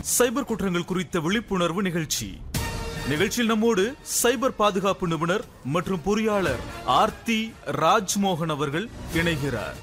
சைபர் குற்றங்கள் குறித்த விழிப்புணர்வு நிகழ்ச்சி நிகழ்ச்சியில் நம்மோடு சைபர் பாதுகாப்பு நிபுணர் மற்றும் பொறியாளர் ஆர்த்தி ராஜ்மோகன் அவர்கள் இணைகிறார்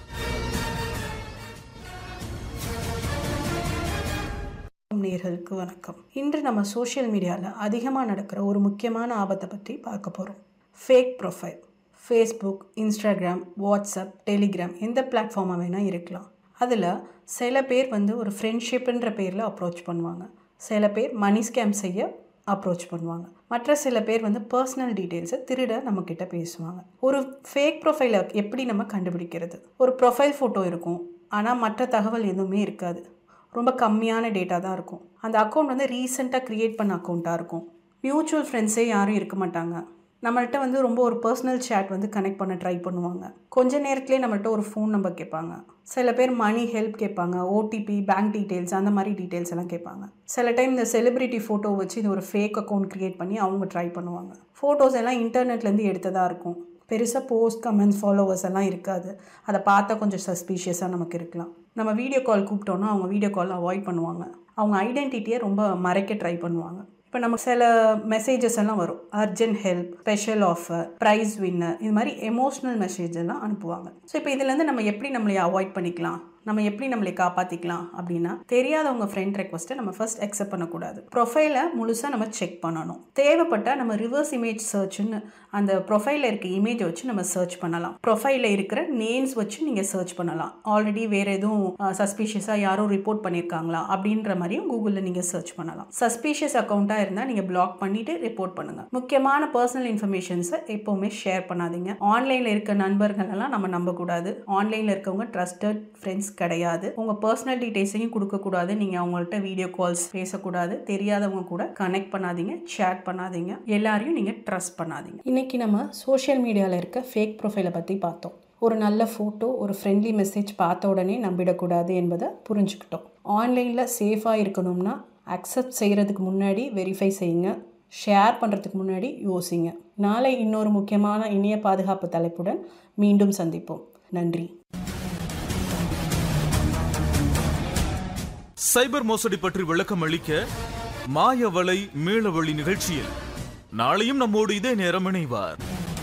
நேர்களுக்கு வணக்கம் இன்று நம்ம சோஷியல் மீடியாவில் அதிகமாக நடக்கிற ஒரு முக்கியமான ஆபத்தை பற்றி பார்க்க போகிறோம் fake profile Facebook Instagram WhatsApp Telegram எந்த பிளாட்ஃபார்மாக வேணால் இருக்கலாம் அதில் சில பேர் வந்து ஒரு ஃப்ரெண்ட்ஷிப்புன்ற பேரில் அப்ரோச் பண்ணுவாங்க சில பேர் மணி ஸ்கேம் செய்ய அப்ரோச் பண்ணுவாங்க மற்ற சில பேர் வந்து பர்சனல் டீட்டெயில்ஸை திருட நம்மக்கிட்ட பேசுவாங்க ஒரு ஃபேக் ப்ரொஃபைலை எப்படி நம்ம கண்டுபிடிக்கிறது ஒரு ப்ரொஃபைல் ஃபோட்டோ இருக்கும் ஆனால் மற்ற தகவல் எதுவுமே இருக்காது ரொம்ப கம்மியான டேட்டா தான் இருக்கும் அந்த அக்கௌண்ட் வந்து ரீசெண்டாக க்ரியேட் பண்ண அக்கௌண்ட்டாக இருக்கும் மியூச்சுவல் ஃப்ரெண்ட்ஸே யாரும் இருக்க மாட்டாங்க நம்மள்ட்ட வந்து ரொம்ப ஒரு பர்சனல் சேட் வந்து கனெக்ட் பண்ண ட்ரை பண்ணுவாங்க கொஞ்ச நேரத்துலேயே நம்மள்ட்ட ஒரு ஃபோன் நம்பர் கேட்பாங்க சில பேர் மணி ஹெல்ப் கேட்பாங்க ஓடிபி பேங்க் டீட்டெயில்ஸ் அந்த மாதிரி டீட்டெயில்ஸ் எல்லாம் கேட்பாங்க சில டைம் இந்த செலிபிரிட்டி ஃபோட்டோ வச்சு இது ஒரு ஃபேக் அக்கௌண்ட் க்ரியேட் பண்ணி அவங்க ட்ரை பண்ணுவாங்க ஃபோட்டோஸ் எல்லாம் இன்டர்நெட்லேருந்து எடுத்ததாக இருக்கும் பெருசாக போஸ்ட் கமெண்ட்ஸ் ஃபாலோவர்ஸ் எல்லாம் இருக்காது அதை பார்த்தா கொஞ்சம் சஸ்பீஷியஸாக நமக்கு இருக்கலாம் நம்ம வீடியோ கால் கூப்பிட்டோன்னா அவங்க வீடியோ கால் அவாய்ட் பண்ணுவாங்க அவங்க ஐடென்டிட்டியை ரொம்ப மறைக்க ட்ரை பண்ணுவாங்க இப்போ நம்ம சில மெசேஜஸ் எல்லாம் வரும் urgent help special offer prize winner இது மாதிரி எமோஷ்னல் மெசேஜ் எல்லாம் அனுப்புவாங்க ஸோ இப்போ இதுலேருந்து நம்ம எப்படி நம்மளை அவாய்ட் பண்ணிக்கலாம் நம்ம எப்படி நம்மளை காப்பாற்றிக்கலாம் அப்படின்னா தெரியாதவங்க ஃப்ரெண்ட் ரெக்வஸ்ட்டை நம்ம ஃபர்ஸ்ட் அக்செப்ட் பண்ணக்கூடாது ப்ரொஃபைலை முழுசாக நம்ம செக் பண்ணணும் தேவைப்பட்டால் நம்ம ரிவர்ஸ் இமேஜ் சர்ச்னு அந்த ப்ரொஃபைலில் இருக்க இமேஜை வச்சு நம்ம சர்ச் பண்ணலாம் ப்ரொஃபைலில் இருக்கிற நேம்ஸ் வச்சு நீங்கள் சர்ச் பண்ணலாம் ஆல்ரெடி வேறு எதுவும் சஸ்பீஷியஸாக யாரும் ரிப்போர்ட் பண்ணியிருக்காங்களா அப்படின்ற மாதிரியும் கூகுளில் நீங்கள் சர்ச் பண்ணலாம் சஸ்பீஷியஸ் அக்கௌண்ட்டாக இருந்தால் நீங்கள் பிளாக் பண்ணிவிட்டு ரிப்போர்ட் பண்ணுங்கள் முக்கியமான பர்சனல் இன்ஃபர்மேஷன்ஸை எப்போவுமே ஷேர் பண்ணாதீங்க ஆன்லைனில் இருக்க நண்பர்கள் எல்லாம் நம்ம நம்பக்கூடாது ஆன்லைனில் இருக்கவங்க ட்ரஸ்டட் ஃப்ரெண்ட்ஸ் கிடையாது உங்கள் பர்சனல் டீட்டெயில்ஸையும் கொடுக்கக்கூடாது நீங்கள் அவங்கள்ட்ட வீடியோ கால்ஸ் பேசக்கூடாது தெரியாதவங்க கூட கனெக்ட் பண்ணாதீங்க சேட் பண்ணாதீங்க எல்லாரையும் நீங்கள் ட்ரஸ்ட் பண்ணாதீங்க இன்றைக்கி நம்ம சோஷியல் மீடியாவில் இருக்க ஃபேக் ப்ரொஃபைலை பற்றி பார்த்தோம் ஒரு நல்ல ஃபோட்டோ ஒரு ஃப்ரெண்ட்லி மெசேஜ் பார்த்த உடனே நம்பிடக்கூடாது என்பதை புரிஞ்சுக்கிட்டோம் ஆன்லைனில் சேஃபாக இருக்கணும்னா அக்செப்ட் செய்கிறதுக்கு முன்னாடி வெரிஃபை செய்யுங்க ஷேர் பண்ணுறதுக்கு முன்னாடி யோசிங்க நாளை இன்னொரு முக்கியமான இணைய பாதுகாப்பு தலைப்புடன் மீண்டும் சந்திப்போம் நன்றி சைபர் மோசடி பற்றி விளக்கம் அளிக்க மாயவலை மீளவழி நிகழ்ச்சியில் நாளையும் நம்மோடு இதே நேரம் இணைவார்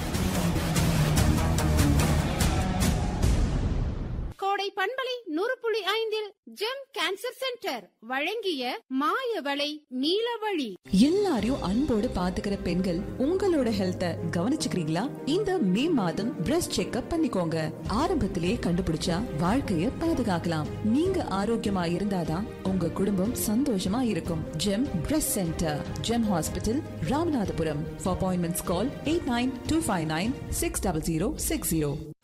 கோடை பண்பலை நூறு புள்ளி ஐந்தில் ஜெம் கேன்சர் சென்டர் வழங்கிய மாயவளை நீலவழி எல்லாரையும் அன்போடு பாத்துக்கிற பெண்கள் உங்களோட ஹெல்த்த கவனிச்சுக்கிறீங்களா இந்த மே மாதம் பிரஸ்ட் செக்அப் பண்ணிக்கோங்க ஆரம்பத்திலேயே கண்டுபிடிச்சா வாழ்க்கைய பாதுகாக்கலாம் நீங்க ஆரோக்கியமா இருந்தாதான் உங்க குடும்பம் சந்தோஷமா இருக்கும் Gem breast centre Gem hospital Ramanathapuram for appointments call eight nine two five nine six double zero six zero